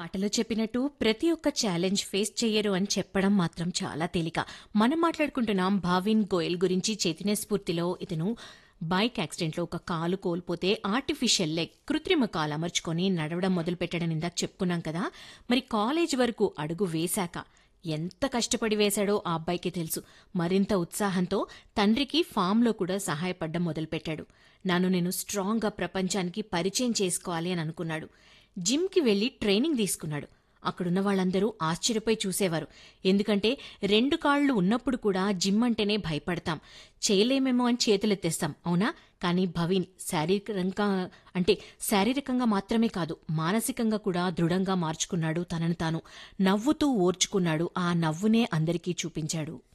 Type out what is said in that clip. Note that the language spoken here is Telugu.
పాటలో చెప్పినట్టు ప్రతి ఒక్క ఛాలెంజ్ ఫేస్ చెయ్యరు అని చెప్పడం మాత్రం చాలా తేలిక మనం మాట్లాడుకుంటున్నాం భావిన్ గోయల్ గురించి చైతన్య స్ఫూర్తిలో ఇతను బైక్ యాక్సిడెంట్లో ఒక కాలు కోల్పోతే ఆర్టిఫిషియల్ లెగ్ కృత్రిమ కాలు అమర్చుకొని నడవడం మొదలుపెట్టడం ఇందాక చెప్పుకున్నాం కదా మరి కాలేజ్ వరకు అడుగు వేశాక ఎంత కష్టపడి వేశాడో ఆ అబ్బాయికి తెలుసు మరింత ఉత్సాహంతో తండ్రికి ఫామ్లో కూడా సహాయపడ్డం మొదలుపెట్టాడు నన్ను నేను స్ట్రాంగ్గా ప్రపంచానికి పరిచయం చేసుకోవాలి అని అనుకున్నాడు జిమ్కి వెళ్లి ట్రైనింగ్ తీసుకున్నాడు అక్కడున్న వాళ్ళందరూ ఆశ్చర్యపోయి చూసేవారు ఎందుకంటే రెండు కాళ్లు ఉన్నప్పుడు కూడా జిమ్ అంటేనే భయపడతాం చేయలేమేమో అని చేతులెత్తేస్తాం అవునా కానీ భవీన్ శారీరకంగా అంటే శారీరకంగా మాత్రమే కాదు మానసికంగా కూడా దృఢంగా మార్చుకున్నాడు తనను తాను నవ్వుతూ ఓర్చుకున్నాడు ఆ నవ్వునే అందరికీ చూపించాడు